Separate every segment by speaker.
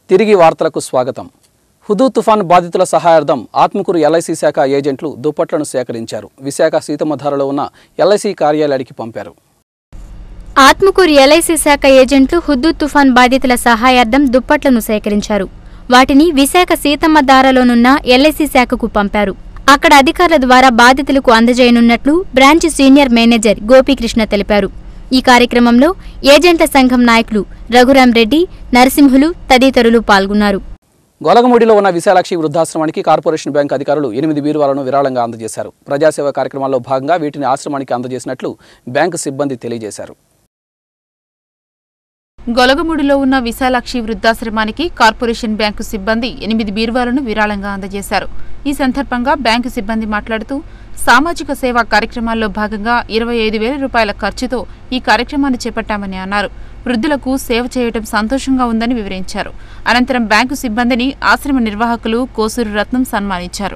Speaker 1: తిరిగి వార్తలకు స్వాగతం హుదూ తుఫాన్ బాధితుల సహాయార్థం ఆత్మకూరు ఎల్ఐసి శాఖ ఏజెంట్లు దుప్పట్లను సేకరించారు విశాఖ సీతమ్మధారలో ఉన్న ఎల్ఐసి కార్యాలయానికి పంపారు
Speaker 2: ఆత్మకూరు ఎల్ఐసి శాఖ ఏజెంట్లు హుద్దూ తుఫాన్ బాధితుల సహాయార్థం దుప్పట్లను సేకరించారు వాటిని విశాఖ సీతమ్మ దారలోనున్న ఎల్ఐసి శాఖకు పంపారు అక్కడ అధికారుల ద్వారా బాధితులకు అందజేయనున్నట్లు బ్రాంచ్ సీనియర్ మేనేజర్ గోపీకృష్ణ తెలిపారు ఈ కార్యక్రమంలో ఏజెంట్ల సంఘం నాయకులు రఘురాం రెడ్డి నరసింహులు తదితరులు పాల్గొన్నారు
Speaker 1: గొలగమూడిలో ఉన్న విశాలాక్షి వృద్ధాశ్రమానికి కార్పొరేషన్ బ్యాంక్ అధికారులు ఎనిమిది బీరువాలను విరాళంగా అందజేశారు ప్రజాసేవ కార్యక్రమాల్లో భాగంగా వీటిని ఆశ్రమానికి అందజేసినట్లు బ్యాంకు సిబ్బంది తెలియజేశారు
Speaker 3: గొలగముడిలో ఉన్న విశాలాక్షి వృద్ధాశ్రమానికి కార్పొరేషన్ బ్యాంకు సిబ్బంది ఎనిమిది బీరువాలను విరాళంగా అందజేశారు ఈ సందర్భంగా బ్యాంకు సిబ్బంది మాట్లాడుతూ సామాజిక సేవా కార్యక్రమాల్లో భాగంగా ఇరవై ఐదు వేల రూపాయల ఖర్చుతో ఈ కార్యక్రమాన్ని చేపట్టామని అన్నారు వృద్ధులకు సేవ చేయడం సంతోషంగా ఉందని వివరించారు అనంతరం బ్యాంకు సిబ్బందిని ఆశ్రమ నిర్వాహకులు కోసూరు రత్నం సన్మానించారు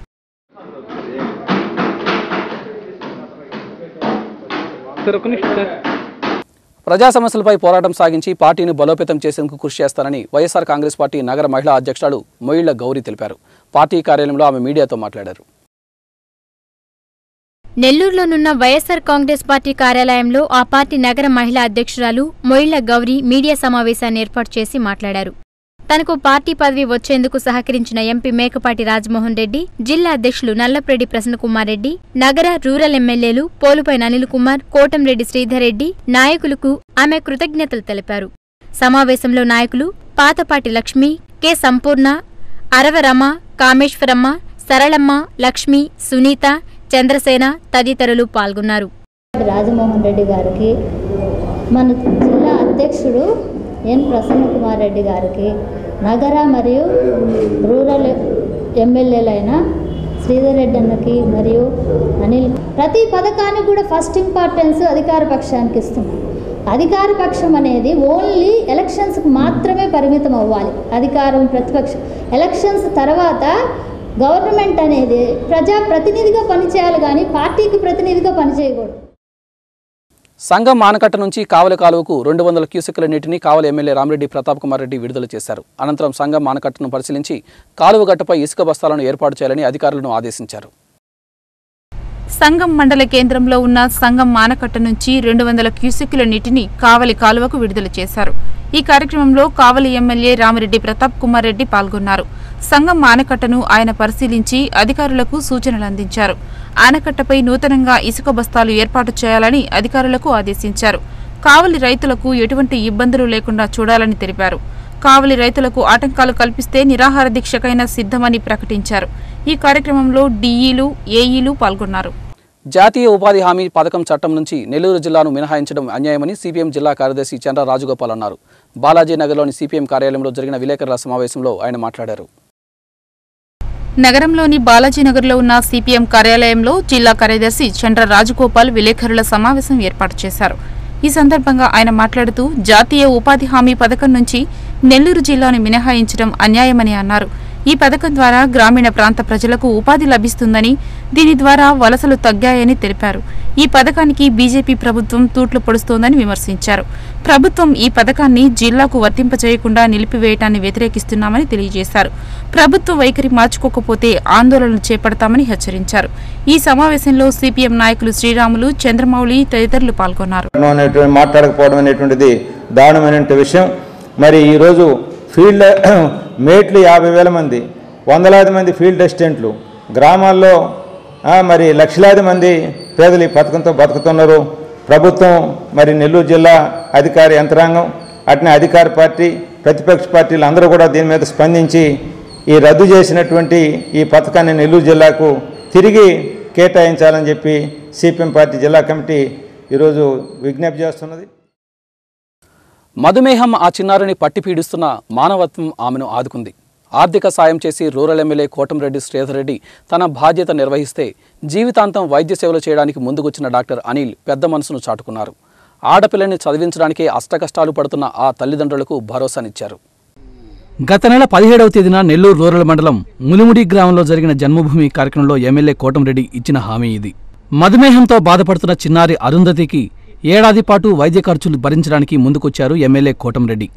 Speaker 1: ప్రజా సమస్యలపై పోరాటం సాగించి పార్టీని బలోపేతం చేసేందుకు కృషి చేస్తానని వైఎస్ఆర్ కాంగ్రెస్ పార్టీ నగర మహిళా అధ్యక్షురాలు మొయిళ్ల గౌరీ తెలిపారు పార్టీ కార్యాలయంలో ఆమె మీడియాతో మాట్లాడారు
Speaker 2: నెల్లూరులోనున్న వైఎస్సార్ కాంగ్రెస్ పార్టీ కార్యాలయంలో ఆ పార్టీ నగర మహిళా అధ్యక్షురాలు మొయిళ్ల గౌరీ మీడియా సమావేశాన్ని ఏర్పాటు చేసి మాట్లాడారు తనకు పార్టీ పదవి వచ్చేందుకు సహకరించిన ఎంపీ మేకపాటి రాజమోహన్ రెడ్డి జిల్లా అధ్యక్షులు నల్లప్రెడ్డి ప్రసన్నకుమార్ రెడ్డి నగర రూరల్ ఎమ్మెల్యేలు పోలుపై అనిల్ కుమార్ కోటంరెడ్డి శ్రీధర్ రెడ్డి నాయకులకు ఆమె కృతజ్ఞతలు తెలిపారు సమావేశంలో నాయకులు పాతపాటి లక్ష్మి కె సంపూర్ణ అరవరమ కామేశ్వరమ్మ సరళమ్మ లక్ష్మి సునీత చంద్రసేన తదితరులు పాల్గొన్నారు
Speaker 4: రాజమోహన్ రెడ్డి గారికి మన జిల్లా అధ్యక్షుడు ఎన్ ప్రసన్న కుమార్ రెడ్డి గారికి నగర మరియు రూరల్ ఎమ్మెల్యేలైన శ్రీధర్ రెడ్డి అన్నకి మరియు అనిల్ ప్రతి పథకానికి కూడా ఫస్ట్ ఇంపార్టెన్స్ అధికార పక్షానికి ఇస్తున్నాం అధికార పక్షం అనేది ఓన్లీ ఎలక్షన్స్కి మాత్రమే పరిమితం అవ్వాలి అధికారం ప్రతిపక్షం ఎలక్షన్స్ తర్వాత గవర్నమెంట్ అనేది ప్రజా ప్రతినిధిగా పనిచేయాలి కానీ పార్టీకి ప్రతినిధిగా పనిచేయకూడదు
Speaker 1: సంఘం మానకట్ట నుంచి కావలి కాలువకు రెండు వందల క్యూసెక్కుల నీటిని కావలి ఎమ్మెల్యే రామిరెడ్డి ప్రతాప్ కుమార్ రెడ్డి విడుదల చేశారు అనంతరం సంఘం మానకట్టను పరిశీలించి కాలువ గట్టుపై ఇసుక బస్తాలను ఏర్పాటు చేయాలని అధికారులను ఆదేశించారు
Speaker 3: సంగం మండల కేంద్రంలో ఉన్న సంగం మానకట్ట నుంచి రెండు వందల క్యూసెక్కుల నీటిని కావలి కాలువకు విడుదల చేశారు ఈ కార్యక్రమంలో కావలి ఎమ్మెల్యే రామిరెడ్డి ప్రతాప్ కుమార్ రెడ్డి పాల్గొన్నారు సంగం ఆనకట్టను ఆయన పరిశీలించి అధికారులకు సూచనలు అందించారు ఆనకట్టపై నూతనంగా ఇసుక బస్తాలు ఏర్పాటు చేయాలని అధికారులకు ఆదేశించారు కావలి రైతులకు ఎటువంటి ఇబ్బందులు లేకుండా చూడాలని తెలిపారు కావలి రైతులకు ఆటంకాలు కల్పిస్తే నిరాహార దీక్షకైనా సిద్ధమని ప్రకటించారు ఈ కార్యక్రమంలో డీఈలు ఏఈలు పాల్గొన్నారు
Speaker 1: జాతీయ ఉపాధి హామీ పథకం చట్టం నుంచి నెల్లూరు జిల్లాను మినహాయించడం అన్యాయమని సిపిఎం జిల్లా కార్యదర్శి చంద్ర రాజగోపాల్ అన్నారు బాలాజీ నగర్లోని సిపిఎం కార్యాలయంలో జరిగిన విలేకరుల సమావేశంలో ఆయన మాట్లాడారు
Speaker 3: నగరంలోని బాలాజీనగర్లో ఉన్న సిపిఎం కార్యాలయంలో జిల్లా కార్యదర్శి చంద్ర రాజగోపాల్ విలేకరుల సమావేశం ఏర్పాటు చేశారు ఈ సందర్భంగా ఆయన మాట్లాడుతూ జాతీయ ఉపాధి హామీ పథకం నుంచి నెల్లూరు జిల్లాను మినహాయించడం అన్యాయమని అన్నారు ఈ పథకం ద్వారా గ్రామీణ ప్రాంత ప్రజలకు ఉపాధి లభిస్తుందని దీని ద్వారా వలసలు తగ్గాయని తెలిపారు ఈ పథకానికి బీజేపీ ప్రభుత్వం తూట్లు పొడుస్తోందని విమర్శించారు ప్రభుత్వం ఈ పథకాన్ని జిల్లాకు వర్తింపచేయకుండా నిలిపివేయటాన్ని వ్యతిరేకిస్తున్నామని తెలియజేశారు ప్రభుత్వ వైఖరి మార్చుకోకపోతే ఆందోళనలు చేపడతామని హెచ్చరించారు ఈ సమావేశంలో సిపిఎం నాయకులు శ్రీరాములు చంద్రమౌళి తదితరులు పాల్గొన్నారు
Speaker 5: అనేటువంటి మాట్లాడకపోవడం అనేటువంటిది దారుణమైనటువంటి విషయం మరి ఈరోజు ఫీల్డ్ మేట్లు యాభై వేల మంది వందలాది మంది ఫీల్డ్ అసిస్టెంట్లు గ్రామాల్లో ఆ, మరి లక్షలాది మంది పేదలు ఈ పథకంతో బతుకుతున్నారు ప్రభుత్వం మరి నెల్లూరు జిల్లా అధికార యంత్రాంగం అట్నే అధికార పార్టీ ప్రతిపక్ష పార్టీలు అందరూ కూడా దీని మీద స్పందించి ఈ రద్దు చేసినటువంటి ఈ పథకాన్ని నెల్లూరు జిల్లాకు తిరిగి కేటాయించాలని చెప్పి సిపిఎం పార్టీ జిల్లా కమిటీ ఈరోజు విజ్ఞప్తి చేస్తున్నది
Speaker 1: మధుమేహం ఆ చిన్నారిని పట్టి పీడిస్తున్న మానవత్వం ఆమెను ఆదుకుంది ఆర్థిక సాయం చేసి రూరల్ ఎమ్మెల్యే కోటంరెడ్డి శ్రీధర్ రెడ్డి తన బాధ్యత నిర్వహిస్తే జీవితాంతం వైద్య సేవలు చేయడానికి ముందుకొచ్చిన డాక్టర్ అనిల్ పెద్ద మనసును చాటుకున్నారు ఆడపిల్లని చదివించడానికే అష్టకష్టాలు పడుతున్న ఆ తల్లిదండ్రులకు భరోసానిచ్చారు గత నెల పదిహేడవ తేదీన నెల్లూరు రూరల్ మండలం ములిముడి గ్రామంలో జరిగిన జన్మభూమి కార్యక్రమంలో ఎమ్మెల్యే కోటంరెడ్డి ఇచ్చిన హామీ ఇది మధుమేహంతో బాధపడుతున్న చిన్నారి అరుంధతికి ఏడాది పాటు వైద్య ఖర్చులు భరించడానికి ముందుకొచ్చారు ఎమ్మెల్యే కోటంరెడ్డి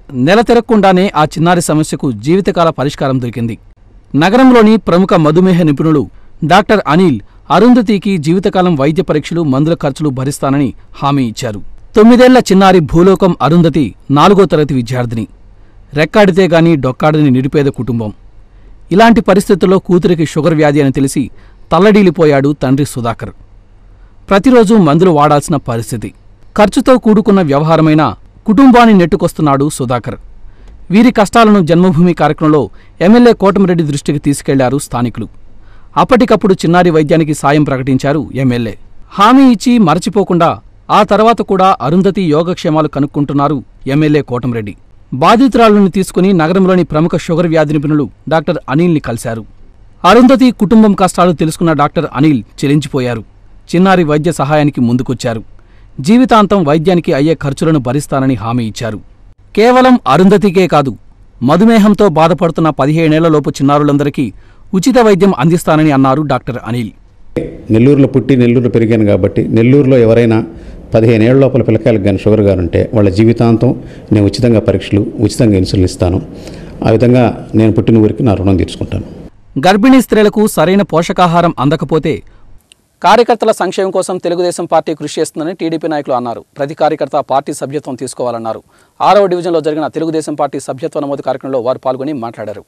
Speaker 1: నెల తిరగకుండానే ఆ చిన్నారి సమస్యకు జీవితకాల పరిష్కారం దొరికింది నగరంలోని ప్రముఖ మధుమేహ నిపుణులు డాక్టర్ అనిల్ అరుంధతికి జీవితకాలం వైద్య పరీక్షలు మందుల ఖర్చులు భరిస్తానని హామీ ఇచ్చారు తొమ్మిదేళ్ల చిన్నారి భూలోకం అరుంధతి నాలుగో తరగతి విద్యార్థిని రెక్కాడితే గాని డొక్కాడని నిరుపేద కుటుంబం ఇలాంటి పరిస్థితుల్లో కూతురికి షుగర్ వ్యాధి అని తెలిసి తల్లడీలిపోయాడు తండ్రి సుధాకర్ ప్రతిరోజు మందులు వాడాల్సిన పరిస్థితి ఖర్చుతో కూడుకున్న వ్యవహారమైన కుటుంబాన్ని నెట్టుకొస్తున్నాడు సుధాకర్ వీరి కష్టాలను జన్మభూమి కార్యక్రమంలో ఎమ్మెల్యే కోటమిరెడ్డి దృష్టికి తీసుకెళ్లారు స్థానికులు అప్పటికప్పుడు చిన్నారి వైద్యానికి సాయం ప్రకటించారు ఎమ్మెల్యే హామీ ఇచ్చి మరచిపోకుండా ఆ తర్వాత కూడా అరుంధతి యోగక్షేమాలు కనుక్కుంటున్నారు ఎమ్మెల్యే కోటమిరెడ్డి బాధితురాలను తీసుకుని నగరంలోని ప్రముఖ షుగర్ వ్యాధి నిపుణులు డాక్టర్ అనిల్ని కలిశారు అరుంధతి కుటుంబం కష్టాలు తెలుసుకున్న డాక్టర్ అనిల్ చెలించిపోయారు చిన్నారి వైద్య సహాయానికి ముందుకొచ్చారు జీవితాంతం వైద్యానికి అయ్యే ఖర్చులను భరిస్తానని హామీ ఇచ్చారు కేవలం అరుంధతికే కాదు మధుమేహంతో బాధపడుతున్న పదిహేనేళ్లలోపు చిన్నారులందరికీ ఉచిత వైద్యం అందిస్తానని అన్నారు డాక్టర్ అనిల్
Speaker 6: నెల్లూరులో పుట్టి నెల్లూరులో పెరిగాను కాబట్టి నెల్లూరులో ఎవరైనా పదిహేను ఏళ్ళ లోపల పిల్లకాయలకు కానీ షుగర్ గారు ఉంటే వాళ్ళ జీవితాంతం నేను ఉచితంగా పరీక్షలు ఉచితంగా ఇన్సులిన్ ఇస్తాను ఆ విధంగా నేను పుట్టిన ఊరికి నా రుణం తీర్చుకుంటాను
Speaker 1: గర్భిణీ స్త్రీలకు సరైన పోషకాహారం అందకపోతే కార్యకర్తల సంక్షేమం కోసం తెలుగుదేశం పార్టీ కృషి చేస్తుందని టీడీపీ నాయకులు అన్నారు ప్రతి కార్యకర్త పార్టీ సభ్యత్వం తీసుకోవాలన్నారు ఆరవ డివిజన్లో జరిగిన తెలుగుదేశం పార్టీ సభ్యత్వ నమోదు కార్యక్రమంలో వారు పాల్గొని మాట్లాడారు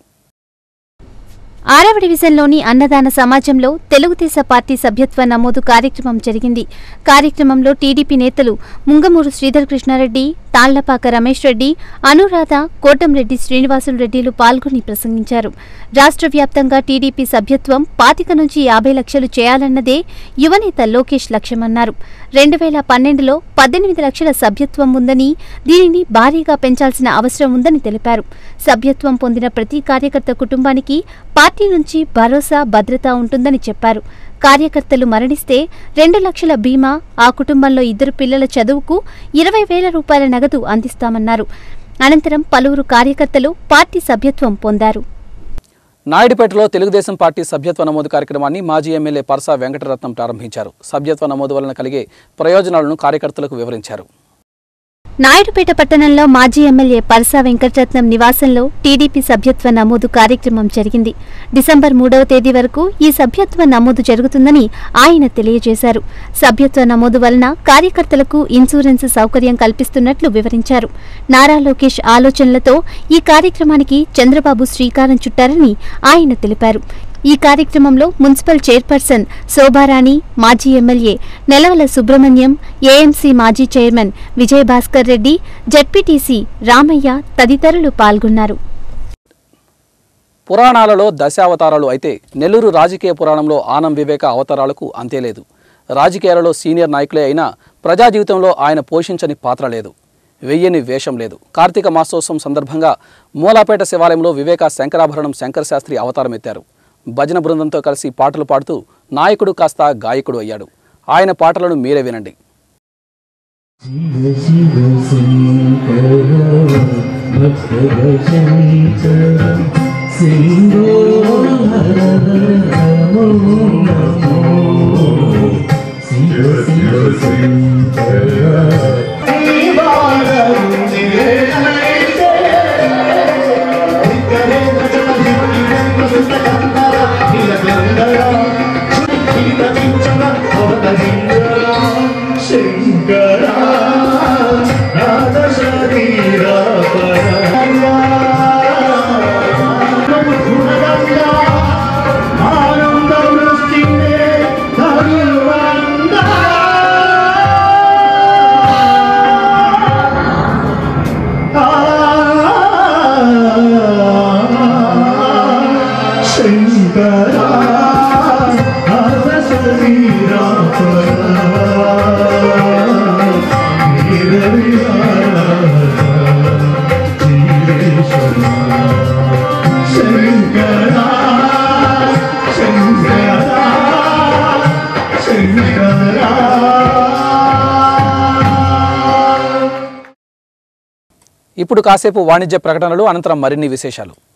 Speaker 2: ఆరవ డివిజన్లోని అన్నదాన సమాజంలో తెలుగుదేశ పార్టీ సభ్యత్వ నమోదు కార్యక్రమం జరిగింది కార్యక్రమంలో టీడీపీ నేతలు ముంగమూరు శ్రీధర్ కృష్ణారెడ్డి తాళ్లపాక రమేష్ రెడ్డి అనురాధ కోటంరెడ్డి శ్రీనివాసులు రెడ్డిలు పాల్గొని ప్రసంగించారు రాష్ట్ర వ్యాప్తంగా టీడీపీ సభ్యత్వం పాతిక నుంచి యాభై లక్షలు చేయాలన్నదే యువనేత లోకేష్ లక్ష్యమన్నారు రెండు వేల పన్నెండులో పద్దెనిమిది లక్షల సభ్యత్వం ఉందని దీనిని భారీగా పెంచాల్సిన అవసరం ఉందని తెలిపారు సభ్యత్వం పొందిన ప్రతి కార్యకర్త కుటుంబానికి పార్టీ నుంచి భరోసా భద్రత ఉంటుందని చెప్పారు కార్యకర్తలు మరణిస్తే రెండు లక్షల బీమా ఆ కుటుంబంలో ఇద్దరు పిల్లల చదువుకు ఇరవై వేల రూపాయల నగదు అందిస్తామన్నారు అనంతరం పలువురు కార్యకర్తలు పార్టీ సభ్యత్వం పొందారు
Speaker 1: నాయుడుపేటలో తెలుగుదేశం పార్టీ సభ్యత్వ నమోదు కార్యక్రమాన్ని మాజీ ఎమ్మెల్యే పరసా వెంకటరత్నం ప్రారంభించారు సభ్యత్వ నమోదు వలన కలిగే ప్రయోజనాలను కార్యకర్తలకు వివరించారు
Speaker 2: నాయుడుపేట పట్టణంలో మాజీ ఎమ్మెల్యే పరసా వెంకటరత్నం నివాసంలో టీడీపీ సభ్యత్వ నమోదు కార్యక్రమం జరిగింది డిసెంబర్ మూడవ తేదీ వరకు ఈ సభ్యత్వ నమోదు జరుగుతుందని ఆయన తెలియజేశారు సభ్యత్వ నమోదు వలన కార్యకర్తలకు ఇన్సూరెన్స్ సౌకర్యం కల్పిస్తున్నట్లు వివరించారు నారా లోకేష్ ఆలోచనలతో ఈ కార్యక్రమానికి చంద్రబాబు శ్రీకారం చుట్టారని ఆయన తెలిపారు ఈ కార్యక్రమంలో మున్సిపల్ చైర్పర్సన్ శోభారాణి మాజీ ఎమ్మెల్యే నెలవల సుబ్రహ్మణ్యం ఏఎంసీ మాజీ చైర్మన్ విజయభాస్కర్ రెడ్డి జడ్పీటీసీ రామయ్య తదితరులు పాల్గొన్నారు
Speaker 1: పురాణాలలో దశావతారాలు అయితే నెల్లూరు రాజకీయ పురాణంలో ఆనం వివేక అవతారాలకు అంతేలేదు రాజకీయాలలో సీనియర్ నాయకులే అయినా ప్రజా జీవితంలో ఆయన పోషించని పాత్ర లేదు వెయ్యని వేషం లేదు కార్తీక మాసోత్సవం సందర్భంగా మూలాపేట శివాలయంలో వివేక శంకరాభరణం శంకర శాస్త్రి అవతారం ఎత్తారు భజన బృందంతో కలిసి పాటలు పాడుతూ నాయకుడు కాస్త గాయకుడు అయ్యాడు ఆయన పాటలను మీరే వినండి
Speaker 7: శివ శివ శంకర భక్త శంకర సింగో హర నమో నమో శివ శివ శంకర శంకర నాద శరీర ఆనంద వృష్టినే శంకర నాద శరీర శంకరా శంకరా శంకరా
Speaker 1: ఇప్పుడు కాసేపు వాణిజ్య ప్రకటనలు అనంతరం మరిన్ని విశేషాలు